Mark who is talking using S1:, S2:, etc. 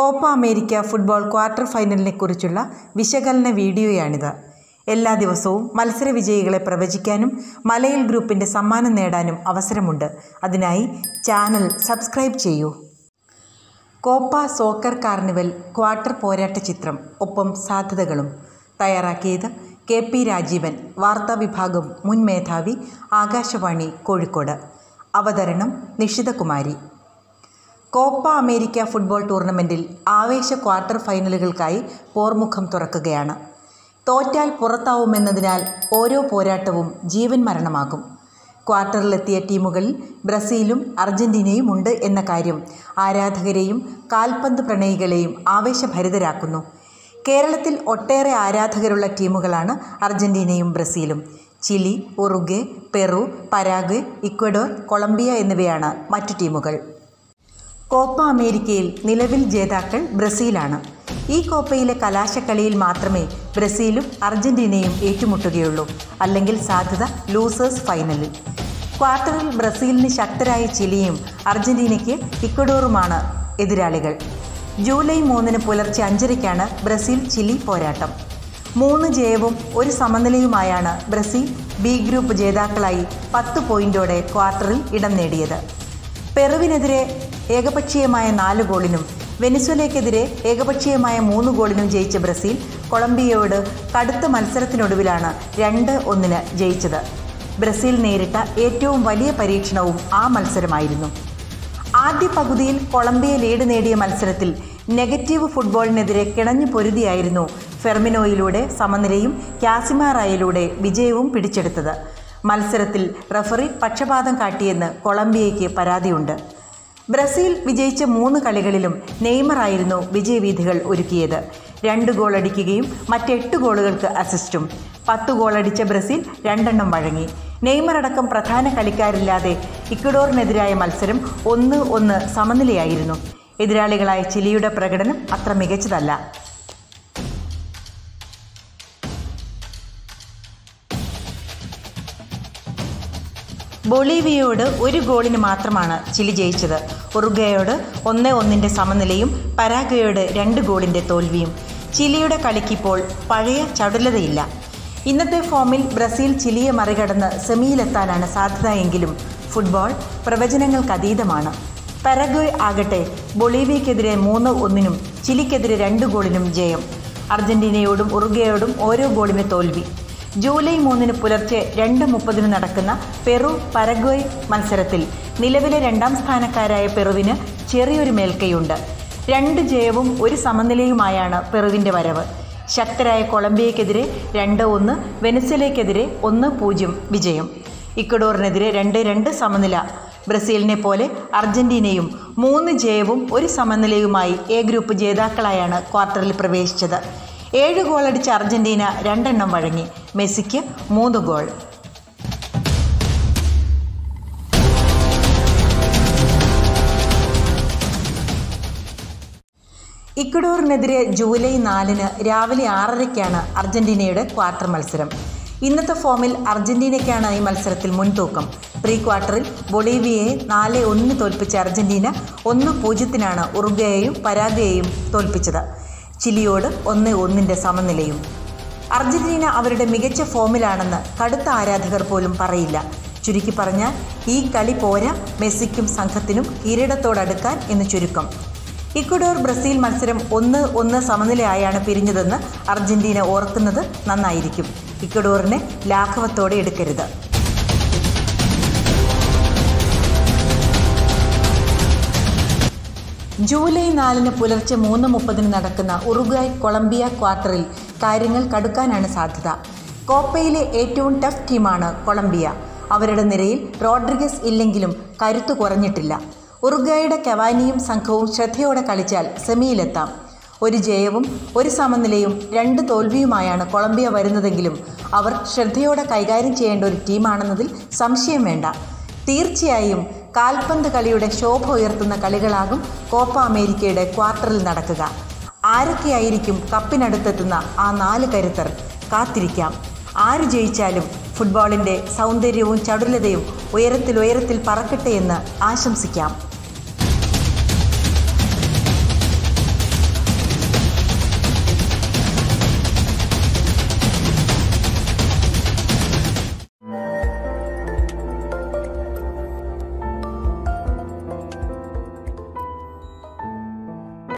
S1: Copa America football quarter ഫൈനലിനെ കുറിച്ചുള്ള വിശകലന വീഡിയോയാണിത് എല്ലാ ദിവസവും മത്സര വിജയികളെ പ്രവചിക്കാനും മലയിൽ ഗ്രൂപ്പിൻ്റെ സമ്മാനം നേടാനും അവസരമുണ്ട് അതിനായി ചാനൽ സബ്സ്ക്രൈബ് ചെയ്യൂ കോപ്പ സോക്കർ കാർണിവൽ ക്വാർട്ടർ പോരാട്ട ചിത്രം ഒപ്പം സാധ്യതകളും തയ്യാറാക്കിയത് കെ പി രാജീവൻ വാർത്താ വിഭാഗം മുൻ മേധാവി ആകാശവാണി കോഴിക്കോട് അവതരണം നിഷിതകുമാരി കോപ്പ അമേരിക്ക ഫുട്ബോൾ ടൂർണമെൻറ്റിൽ ആവേശ ക്വാർട്ടർ ഫൈനലുകൾക്കായി പോർമുഖം തുറക്കുകയാണ് തോറ്റാൽ പുറത്താവുമെന്നതിനാൽ ഓരോ പോരാട്ടവും ജീവൻ മരണമാകും ക്വാർട്ടറിലെത്തിയ ടീമുകളിൽ ബ്രസീലും അർജന്റീനയും ഉണ്ട് എന്ന കാര്യം ആരാധകരെയും കാൽപന്ത് പ്രണയികളെയും ആവേശഭരിതരാക്കുന്നു കേരളത്തിൽ ഒട്ടേറെ ആരാധകരുള്ള ടീമുകളാണ് അർജന്റീനയും ബ്രസീലും Chile Uruguay Peru Paraguay Ecuador Colombia എന്നിവയാണ് മറ്റു ടീമുകൾ കോപ്പ അമേരിക്കയിൽ നിലവിൽ ജേതാക്കൾ ബ്രസീലാണ് ഈ കോപ്പയിലെ കലാശക്കളിയിൽ മാത്രമേ ബ്രസീലും അർജന്റീനയും ഏറ്റുമുട്ടുകയുള്ളൂ അല്ലെങ്കിൽ സാധ്യത ലൂസേഴ്സ് ഫൈനലിൽ ക്വാർട്ടറിൽ ബ്രസീലിന് ശക്തരായ ചിലിയും അർജന്റീനയ്ക്ക് ഇക്വഡോറുമാണ് എതിരാളികൾ ജൂലൈ മൂന്നിന് പുലർച്ചെ അഞ്ചരയ്ക്കാണ് ബ്രസീൽ ചിലി പോരാട്ടം മൂന്ന് ജയവും ഒരു സമനിലയുമായാണ് ബ്രസീൽ ബി ഗ്രൂപ്പ് ജേതാക്കളായി പത്ത് പോയിന്റോടെ ക്വാർട്ടറിൽ ഇടം നേടിയത് പെറുവിനെതിരെ ഏകപക്ഷീയമായ നാല് ഗോളിനും വെനിസ്വലയ്ക്കെതിരെ ഏകപക്ഷീയമായ മൂന്ന് ഗോളിനും ജയിച്ച ബ്രസീൽ കൊളംബിയയോട് കടുത്ത മത്സരത്തിനൊടുവിലാണ് രണ്ട് ഒന്നിന് ജയിച്ചത് ബ്രസീൽ നേരിട്ട ഏറ്റവും വലിയ പരീക്ഷണവും ആ മത്സരമായിരുന്നു ആദ്യ പകുതിയിൽ കൊളംബിയ ലീഡ് നേടിയ മത്സരത്തിൽ നെഗറ്റീവ് ഫുട്ബോളിനെതിരെ കിണഞ്ഞു പൊരുതിയായിരുന്നു ഫെർമിനോയിലൂടെ സമനിലയും കാസിമാറായിലൂടെ വിജയവും പിടിച്ചെടുത്തത് മത്സരത്തിൽ റഫറി പക്ഷപാതം കാട്ടിയെന്ന് കൊളംബിയയ്ക്ക് പരാതിയുണ്ട് ബ്രസീൽ വിജയിച്ച മൂന്ന് കളികളിലും നെയ്മറായിരുന്നു വിജയവീഥികൾ ഒരുക്കിയത് രണ്ട് ഗോൾ അടിക്കുകയും മറ്റെട്ട് ഗോളുകൾക്ക് അസിസ്റ്റും പത്ത് ഗോൾ അടിച്ച ബ്രസീൽ രണ്ടെണ്ണം വഴങ്ങി നെയ്മർ അടക്കം പ്രധാന കളിക്കാരില്ലാതെ ഇക്വഡോറിനെതിരായ മത്സരം ഒന്ന് ഒന്ന് സമനിലയായിരുന്നു എതിരാളികളായ ചിലിയുടെ പ്രകടനം അത്ര മികച്ചതല്ല ബൊളീവിയയോട് ഒരു ഗോളിന് മാത്രമാണ് ചിലി ജയിച്ചത് ഉറുഗയോട് ഒന്ന് ഒന്നിൻ്റെ സമനിലയും പരാഗ്വയോട് രണ്ട് ഗോളിൻ്റെ തോൽവിയും ചിലിയുടെ കളിക്കിപ്പോൾ പഴയ ചടുലതയില്ല ഇന്നത്തെ ഫോമിൽ ബ്രസീൽ ചിലിയെ മറികടന്ന് സെമിയിലെത്താനാണ് സാധ്യത എങ്കിലും ഫുട്ബോൾ പ്രവചനങ്ങൾക്കതീതമാണ് പരഗ്വയ് ആകട്ടെ ബൊളീവിയക്കെതിരെ മൂന്ന് ഒന്നിനും ചിലിക്കെതിരെ രണ്ട് ഗോളിനും ജയം അർജന്റീനയോടും ഉറുഗയോടും ഓരോ ഗോളിന് തോൽവി ജൂലൈ മൂന്നിന് പുലർച്ചെ രണ്ട് മുപ്പതിന് നടക്കുന്ന പെറു പരഗ്വയ് മത്സരത്തിൽ നിലവിലെ രണ്ടാം സ്ഥാനക്കാരായ പെറുവിന് ചെറിയൊരു മേൽക്കൈയുണ്ട് രണ്ട് ജയവും ഒരു സമനിലയുമായാണ് പെറുവിൻ്റെ വരവ് ശക്തരായ കൊളംബിയക്കെതിരെ രണ്ട് ഒന്ന് വെനസ്വലയ്ക്കെതിരെ ഒന്ന് പൂജ്യം വിജയം ഇക്വഡോറിനെതിരെ രണ്ട് രണ്ട് സമനില ബ്രസീലിനെ പോലെ അർജന്റീനയും മൂന്ന് ജയവും ഒരു സമനിലയുമായി എ ഗ്രൂപ്പ് ജേതാക്കളായാണ് ക്വാർട്ടറിൽ പ്രവേശിച്ചത് ഏഴ് ഗോളടിച്ച അർജന്റീന രണ്ടെണ്ണം വഴങ്ങി മെസ്സിക്ക് മൂന്ന് ഗോൾ ഇക്വഡോറിനെതിരെ ജൂലൈ നാലിന് രാവിലെ ആറരയ്ക്കാണ് അർജന്റീനയുടെ ക്വാർട്ടർ മത്സരം ഇന്നത്തെ ഫോമിൽ അർജന്റീനയ്ക്കാണ് ഈ മത്സരത്തിൽ മുൻതൂക്കം പ്രീ ക്വാർട്ടറിൽ ബൊളീവിയയെ നാല് ഒന്നിന് തോൽപ്പിച്ച അർജന്റീന ഒന്ന് പൂജ്യത്തിനാണ് ഉറുഗ്വയെയും പരാഗ്വയെയും തോൽപ്പിച്ചത് ചിലിയോട് ഒന്ന് ഒന്നിൻ്റെ സമനിലയും അർജന്റീന അവരുടെ മികച്ച ഫോമിലാണെന്ന് കടുത്ത ആരാധകർ പോലും പറയില്ല ചുരുക്കി പറഞ്ഞാൽ ഈ കളി പോരാ മെസ്സിക്കും സംഘത്തിനും കിരീടത്തോടടുക്കാൻ എന്ന് ചുരുക്കം ഇക്വഡോർ ബ്രസീൽ മത്സരം ഒന്ന് ഒന്ന് സമനിലയായാണ് പിരിഞ്ഞതെന്ന് അർജന്റീന ഓർക്കുന്നത് നന്നായിരിക്കും ഇക്വഡോറിനെ ലാഘവത്തോടെ എടുക്കരുത് ജൂലൈ നാലിന് പുലർച്ചെ മൂന്ന് മുപ്പതിന് നടക്കുന്ന ഉറുഗ്വായ് കൊളംബിയ ക്വാർട്ടറിൽ കാര്യങ്ങൾ കടുക്കാനാണ് സാധ്യത കോപ്പയിലെ ഏറ്റവും ടഫ് ടീമാണ് കൊളംബിയ അവരുടെ നിരയിൽ റോഡ്രിഗസ് ഇല്ലെങ്കിലും കരുത്തു കുറഞ്ഞിട്ടില്ല ഉറുഗ്വായുടെ കവാനിയും സംഘവും ശ്രദ്ധയോടെ കളിച്ചാൽ സെമിയിലെത്താം ഒരു ജയവും ഒരു സമനിലയും രണ്ട് തോൽവിയുമായാണ് കൊളംബിയ വരുന്നതെങ്കിലും അവർ ശ്രദ്ധയോടെ കൈകാര്യം ചെയ്യേണ്ട ഒരു ടീമാണെന്നതിൽ സംശയം വേണ്ട തീർച്ചയായും കാൽപന്ത് കളിയുടെ ശോഭ ഉയർത്തുന്ന കളികളാകും കോപ്പ അമേരിക്കയുടെ ക്വാർട്ടറിൽ നടക്കുക ആരൊക്കെയായിരിക്കും കപ്പിനടുത്തെത്തുന്ന ആ നാല് കരുത്തർ കാത്തിരിക്കാം ആര് ജയിച്ചാലും ഫുട്ബോളിൻ്റെ സൗന്ദര്യവും ചടുലതയും ഉയരത്തിൽ ഉയരത്തിൽ പറക്കട്ടെ എന്ന് ആശംസിക്കാം